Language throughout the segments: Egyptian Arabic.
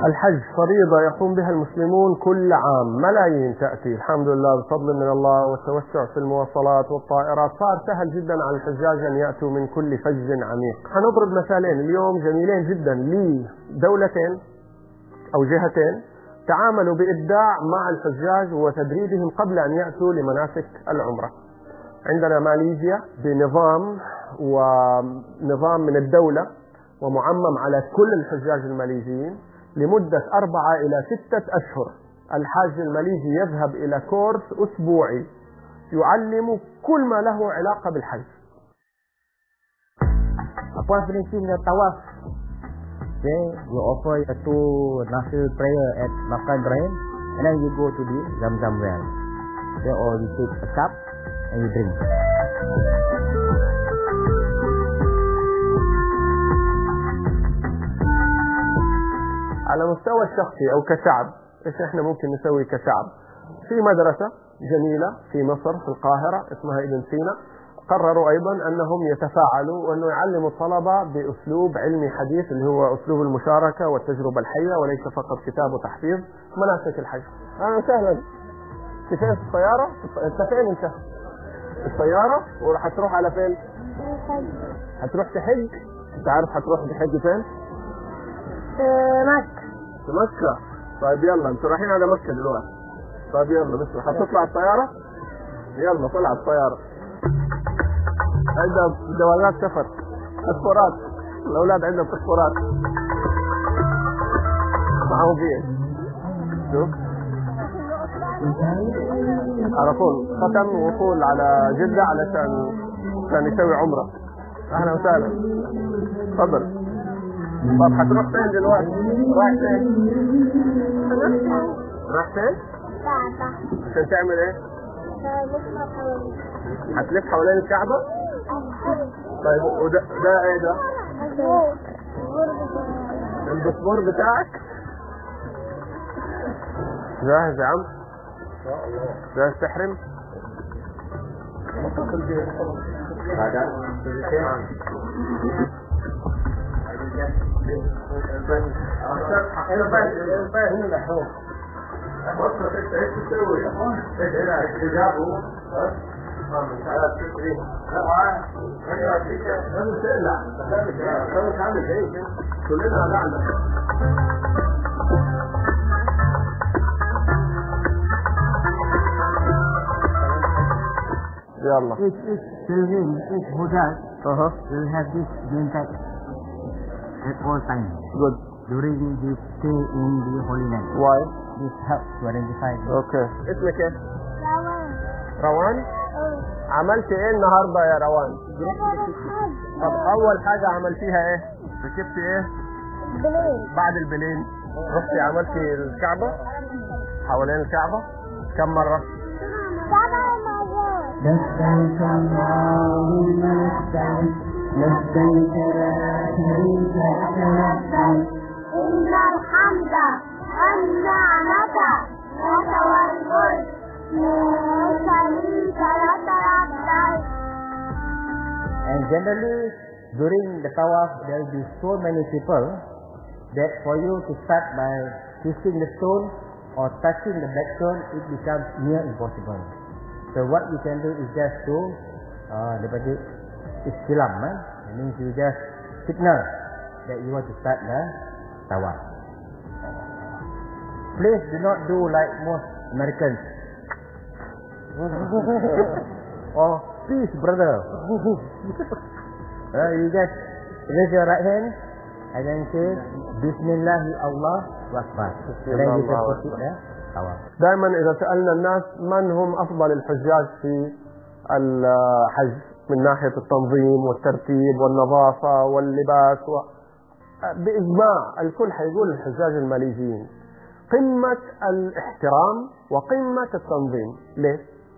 الحج فريضة يقوم بها المسلمون كل عام ملايين تأتي الحمد لله بفضل من الله والتوسع في المواصلات والطائرات صار سهل جدا على الحجاج أن يأتوا من كل فج عميق حنضرب مثالين اليوم جميلين جدا لدولتين أو جهتين تعاملوا بإبداع مع الحجاج وتدريبهم قبل أن يأتوا لمناسك العمرة عندنا ماليزيا بنظام ونظام من الدولة ومعمم على كل الحجاج الماليزيين لمدة أربعة إلى ستة أشهر الحاج الماليزي يذهب إلى كورس أسبوعي يعلم كل ما له علاقة بالحج Upon finishing the tawaf, okay, you offer your two nafil prayer at Makan Ibrahim, and then you go to the Zamzam well. Okay, or you take a cup and you drink. على مستوى الشخصي او كشعب ايش احنا ممكن نسوي كشعب في مدرسة جميلة في مصر في القاهرة اسمها ابن سينا قرروا ايضا انهم يتفاعلوا وانه يعلموا الطلبة باسلوب علمي حديث اللي هو اسلوب المشاركة والتجربة الحية وليس فقط كتاب وتحفيظ مناسك الحج اهلا وسهلا انت فين في الطيارة؟ انت فين انت؟ الطيارة وراح تروح على فين؟ هتروح تحج؟ انت عارف هتروح تحج فين؟ مكة في مكة طيب يلا انتوا رايحين على مكة دلوقتي طيب يلا بس هتطلع الطيارة يلا طلع الطيارة عندها جوازات سفر باسبورات الأولاد عندهم باسبورات معهم فيه شوف على طول ختم وصول على جدة علشان عشان يسوي عمرة أهلا وسهلا تفضل طب هتروح فين دلوقتي؟ رايح فين؟ رايح فين؟ كعبة عشان تعمل ايه؟ لسه حوالي هتلف حوالين الكعبة؟ طيب وده ده ايه ده؟ الباسبور بتاعك؟ جاهز يا عم؟ جاهز تحرم؟ كلنا نعلم يلا Each, each pilgrim, each Hujjaj اها will have this name tag at all times جود during the stay in the Holy Land. واي This helps to identify the اوكي اسمك ايه؟ روان عملت ايه النهارده يا روان؟ طب اول حاجه عملتيها ايه؟ ركبتي ايه؟ بلين بعد البلين رحتي عملتي الكعبه حوالين الكعبه كم مره؟ سبع مرات لبيك اللهم لبيك لبيك لا شريك لك لبيك إن الحمد والنعمة لك والملك لا شريك لك لبيك And generally, during the tawaf, there will be so many people that for you to start by kissing the stone or touching the black stone, it becomes near impossible. So what you can do is just to, uh, daripada istilam, eh? That means you just signal that you want to start the tawaf. Please do not do like most Americans. or peace, brother. Uh, you just raise your right hand and then say Bismillah Allah Akbar. And then you can proceed the tawaf. دائما اذا سالنا الناس من هم افضل الحجاج في الحج من ناحيه التنظيم والترتيب والنظافه واللباس و... باجماع الكل حيقول الحجاج الماليزيين قمه الاحترام وقمه التنظيم ليه؟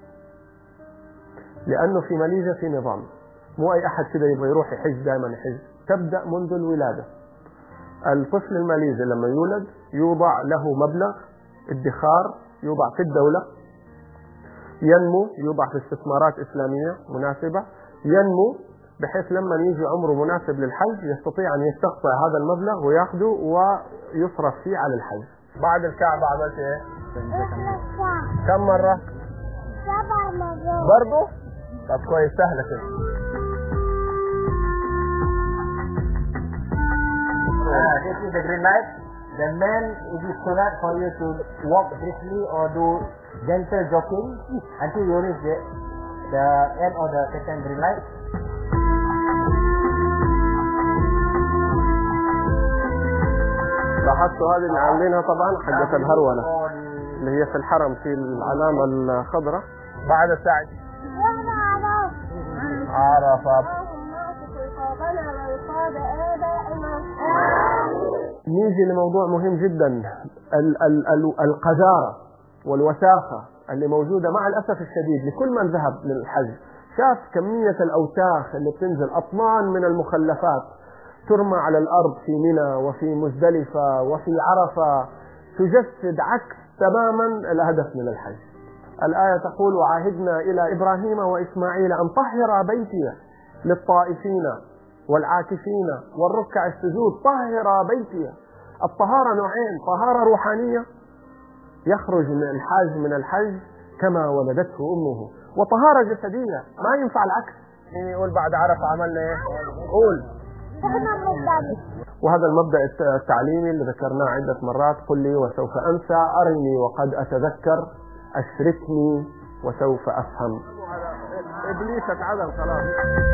لانه في ماليزيا في نظام مو اي احد كده يبغى يروح يحج دائما يحج تبدا منذ الولاده الطفل الماليزي لما يولد يوضع له مبلغ ادخار يوضع في الدولة ينمو يوضع في استثمارات إسلامية مناسبة ينمو بحيث لما يجي عمره مناسب للحج يستطيع أن يستقطع هذا المبلغ وياخده ويصرف فيه على الحج بعد الكعبة عملت ايه؟ كم مرة؟ سبع مرات برضه؟ طب كويس سهلة كده Ah, this is the green light. The man, it is sunat for you to walk briskly or do gentle jogging until you reach the, the end of the second green light. لاحظتوا هذه اللي عاملينها طبعا حقة الهرولة On اللي هي في الحرم في العلامة الخضراء بعد السعي واحنا عرف عرفة اللهم اعتق رقابنا ورقاب آبائنا نيجي لموضوع مهم جدا ال- ال- ال- القذارة والوساخة اللي موجودة مع الأسف الشديد لكل من ذهب للحج شاف كمية الأوساخ اللي بتنزل أطنان من المخلفات ترمى على الأرض في منى وفي مزدلفة وفي عرفة تجسد عكس تماما الهدف من الحج الآية تقول وعاهدنا إلى إبراهيم وإسماعيل أن طهر بيتي للطائفين والعاكفين والركع السجود طهر بيتي الطهارة نوعين طهارة روحانية يخرج من الحاج من الحج كما ولدته أمه وطهارة جسدية ما ينفع العكس مين يقول بعد عرفة عملنا ايه قول احنا بنتدرب وهذا المبدأ الت- التعليمي اللي ذكرناه عدة مرات قل لي وسوف أنسى أرني وقد أتذكر أشركني وسوف أفهم إبليسك عدم خلاص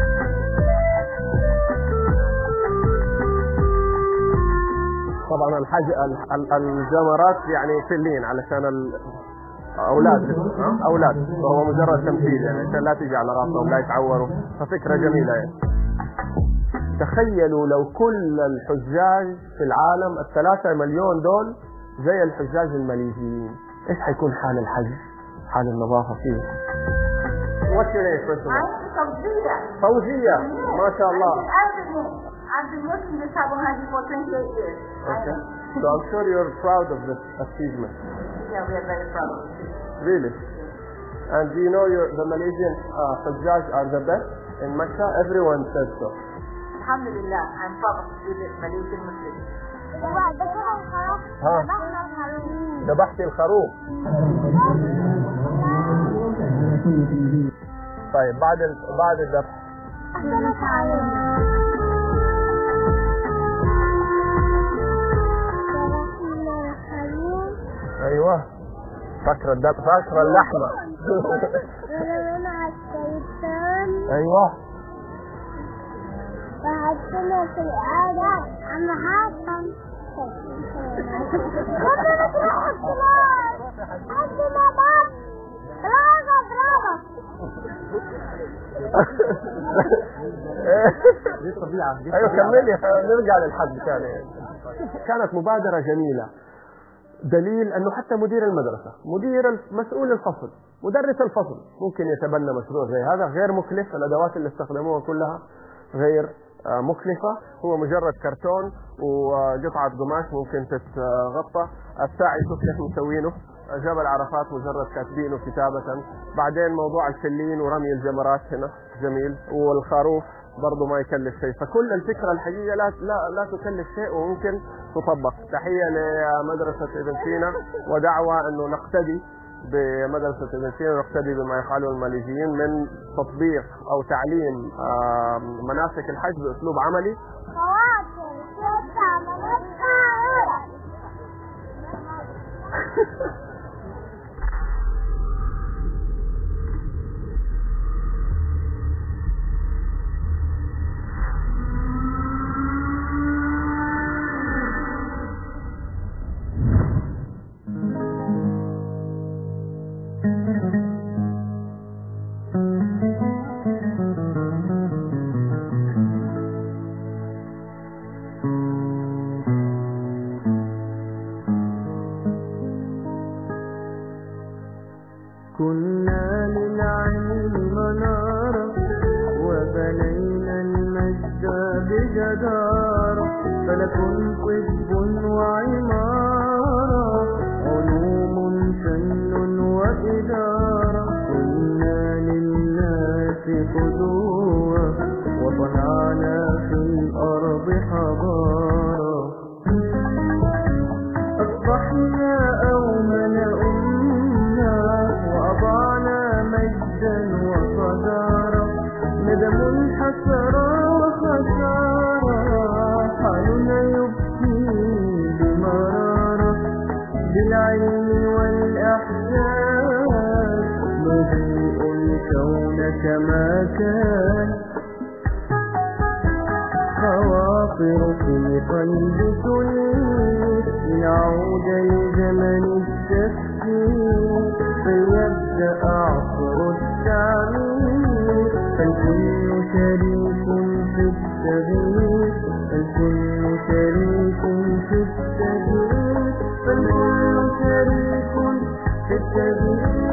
طبعا الحاج ال- ال- الجمرات يعني فلين علشان ال... اولاد ها؟ اولاد وهو مجرد تمثيل يعني عشان لا تيجي على راسهم لا يتعوروا ففكره جميله يعني تخيلوا لو كل الحجاج في العالم الثلاثة مليون دول زي الحجاج الماليزيين ايش حيكون حال الحج حال النظافة فيه What's your name first of all? صبية فوزية ما شاء الله I've been working this Abu Haji for 28 years. Okay. So I'm sure you're proud of this achievement. Yeah, we are very proud. Really? And do you know your, the Malaysian uh, Hajjaj are the best in Mecca? Everyone says so. Alhamdulillah, I'm proud of being a Malaysian Muslim. ها ذبحت الخروف طيب بعد ال... بعد الذبح ايوه فاكره الذبح فاكره اللحمه مع الشيطان ايوه وحطنا في الآية عم حاتم ربنا تروح الصلاة عندنا باب برافو برافو دي الطبيعة دي ايوه الطبيعة. كملي نرجع للحج ثاني كانت مبادرة جميلة دليل انه حتى مدير المدرسة مدير مسؤول الفصل مدرس الفصل ممكن يتبنى مشروع زي هذا غير مكلف الادوات اللي استخدموها كلها غير آه، مكلفة هو مجرد كرتون وقطعة قماش ممكن تتغطى الساعي شوف كيف مسوينه جبل عرفات مجرد كاتبينه كتابة بعدين موضوع الفلين ورمي الجمرات هنا جميل والخروف برضه ما يكلف شيء فكل الفكرة الحقيقة لا لا لا تكلف شيء وممكن تطبق تحية لمدرسة ابن سينا ودعوة انه نقتدي بمدرسة ابن سينا ونقتدي بما يفعله الماليزيين من تطبيق او تعليم آه، مناسك الحج باسلوب عملي خواطر ستة منطقة كنا للعلم منارة وبنينا المجد بجدارة فلكن طب وعمارة علوم فن وإدارة كنا للناس قدوة صنعنا في الأرض حضارة أصبحنا أومن أمنا وأضعنا مجدا وصدارة ندم حسرة وخسارة حالنا يبكي بمرارة بالعلم والإحساس نضيء الكون كما كان خواطر في قلب تلك نعود لزمن التفكير فيبدأ عصر التعمير فالكل شريك في التغيير فالكل شريك في التغيير فالكل شريك في التغيير